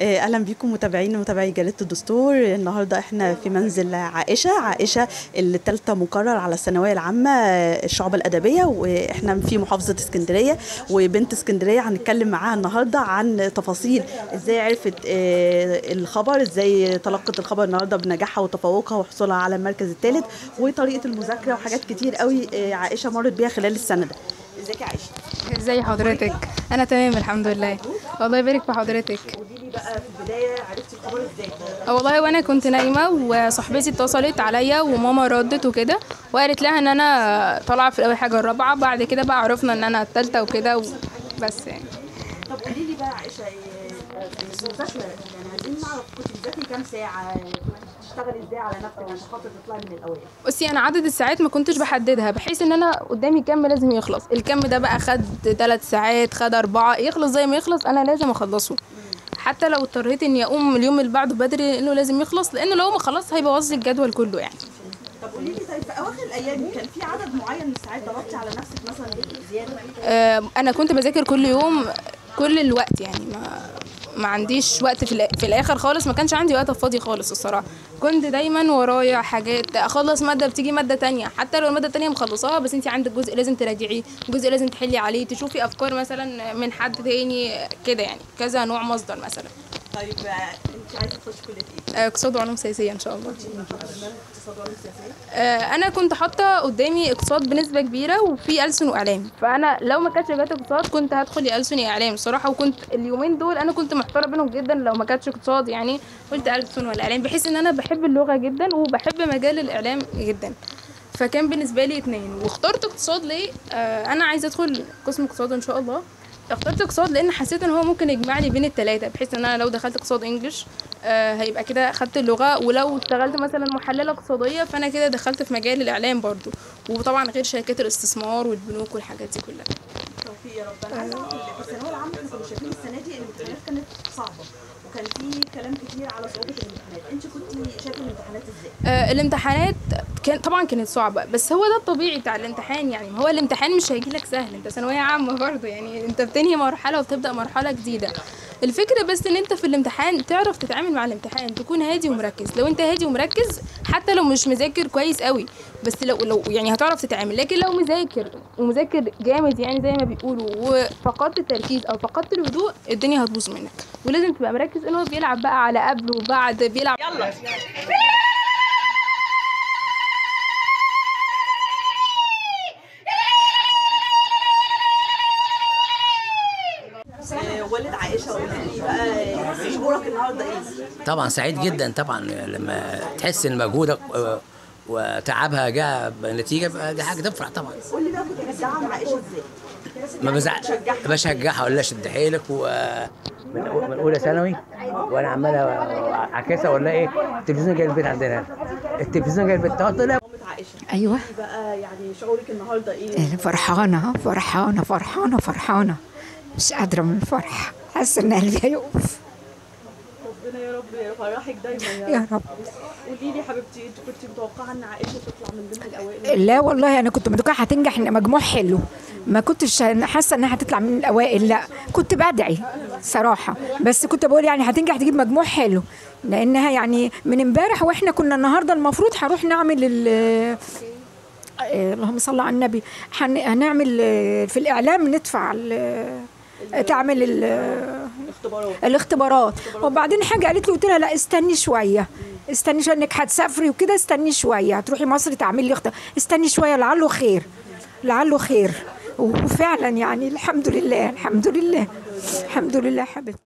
آه، اهلا بيكم متابعين ومتابعي جريده الدستور النهارده احنا في منزل عائشه عائشه الثالثه مقرر على الثانويه العامه آه، الشعب الادبيه واحنا في محافظه اسكندريه وبنت اسكندريه هنتكلم معاها النهارده عن تفاصيل ازاي عرفت آه، الخبر ازاي تلقت الخبر النهارده بنجاحها وتفوقها وحصولها على المركز الثالث وطريقه المذاكره وحاجات كتير قوي آه، عائشه مرت بيها خلال السنه ده ازيك يا عائشه ازي حضرتك انا تمام الحمد لله الله يبارك في حضرتك قولي لي بقى في البدايه عرفتي الخبر ازاي اه والله وانا كنت نايمه وصاحبتي اتصلت عليا وماما ردت وكده وقالت لها ان انا طالعه في اول حاجه الرابعه بعد كده بقى عرفنا ان انا الثالثه وكده وبس يعني طب قولي لي بقى يا عائشه إيه، المذاكره يعني عايزين نعرف كنت بتذاكري كام ساعه كنت بتشتغلي ازاي على نفسك عشان خاطر تطلعي من الاوائل بصي انا عدد الساعات ما كنتش بحددها بحيث ان انا قدامي كم لازم يخلص الكم ده بقى خد ثلاث ساعات خد اربعه يخلص زي ما يخلص انا لازم اخلصه حتى لو اضطريت اني اقوم اليوم اللي بعده بدري لانه لازم يخلص لانه لو ما خلص هيبوظ لي الجدول كله يعني طب قولي لي طيب في اواخر الايام كان في عدد معين من الساعات ضغطتي على نفسك مثلا زياده آه، انا كنت بذاكر كل يوم كل الوقت يعني ما ما عنديش وقت في, الآ- في الاخر خالص ما كانش عندي وقت فاضي خالص الصراحه كنت دايما ورايا حاجات اخلص ماده بتيجي ماده تانية حتى لو الماده التانية مخلصاها بس انت عندك جزء لازم تراجعيه جزء لازم تحلي عليه تشوفي افكار مثلا من حد تاني كده يعني كذا نوع مصدر مثلا طيب انت عايزه تخشي كليه ايه؟ آه، اقتصاد وعلوم سياسيه ان شاء الله اقتصاد وعلوم سياسيه آه، انا كنت حاطه قدامي اقتصاد بنسبه كبيره وفي ألسن واعلام فانا لو ما كانتش جت اقتصاد كنت هدخل يا ألسن يا اعلام الصراحه وكنت اليومين دول انا كنت محتاره بينهم جدا لو ما كانتش اقتصاد يعني قلت ألسن ولا اعلام بحيث ان انا بحب اللغه جدا وبحب مجال الاعلام جدا فكان بالنسبه لي اتنين واخترت اقتصاد ليه آه انا عايزه ادخل قسم اقتصاد ان شاء الله اخترت اقتصاد لان حسيت ان هو ممكن يجمع لي بين الثلاثه بحيث ان انا لو دخلت اقتصاد انجلش آه هيبقى كده خدت اللغه ولو اشتغلت مثلا محلله اقتصاديه فانا كده دخلت في مجال الاعلام برضو وطبعا غير شركات الاستثمار والبنوك والحاجات دي كلها توفيق يا رب انا عايزه اقول في الثانويه العامه احنا كنا شايفين السنه دي الامتحانات كانت صعبه وكان في كلام كتير على صعوبه الامتحانات انت كنت شايفه الامتحانات ازاي؟ آه الامتحانات كان طبعا كانت صعبه بس هو ده الطبيعي بتاع الامتحان يعني ما هو الامتحان مش هيجي لك سهل انت ثانويه عامه برضه يعني انت بتنهي مرحله وبتبدا مرحله جديده الفكره بس ان انت في الامتحان تعرف تتعامل مع الامتحان تكون هادي ومركز لو انت هادي ومركز حتى لو مش مذاكر كويس قوي بس لو لو يعني هتعرف تتعامل لكن لو مذاكر ومذاكر جامد يعني زي ما بيقولوا وفقدت التركيز او فقدت الهدوء الدنيا هتبوظ منك ولازم تبقى مركز ان هو بيلعب بقى على قبل وبعد بيلعب يلا آه، والد عائشه قولي لي بقى شعورك النهارده ايه؟ طبعا سعيد جدا طبعا لما تحس ان مجهودك آه، وتعبها جاء بنتيجه بقى دي حاجه تفرح طبعا قولي بقى كنت بتدعم عائشه ازاي؟ ما بزعل بشجعها اقول لها شد حيلك و من من اولى ثانوي وانا عمال اعكسها اقول لها ايه التلفزيون جاي البيت عندنا التلفزيون جاي البيت تقعد تقول لها مامة عائشه ايوه بقى يعني شعورك النهارده ايه؟ فرحانة فرحانة فرحانة فرحانة مش قادرة من الفرح حاسة إن قلبي هيقف ربنا يا رب يفرحك دايما يا يا رب قولي لي حبيبتي انت كنت متوقعه ان عائشه تطلع من ضمن الاوائل لا والله أنا كنت متوقعة هتنجح إن مجموع حلو ما كنتش حاسة إنها هتطلع من الأوائل لا كنت بدعي صراحة بس كنت بقول يعني هتنجح تجيب مجموع حلو لأنها يعني من امبارح وإحنا كنا النهاردة المفروض هروح نعمل ال آه، اللهم صل على النبي هن- هنعمل آه، في الإعلام ندفع ال- تعمل ال- اختبارات الاختبارات وبعدين حاجه قالت لي قلت لها لا استني شويه استني شويه انك هتسافري وكده استني شويه هتروحي مصر تعملي لي اختبار استني شويه لعله خير لعله خير وفعلا يعني الحمد لله الحمد لله الحمد لله حبيبتي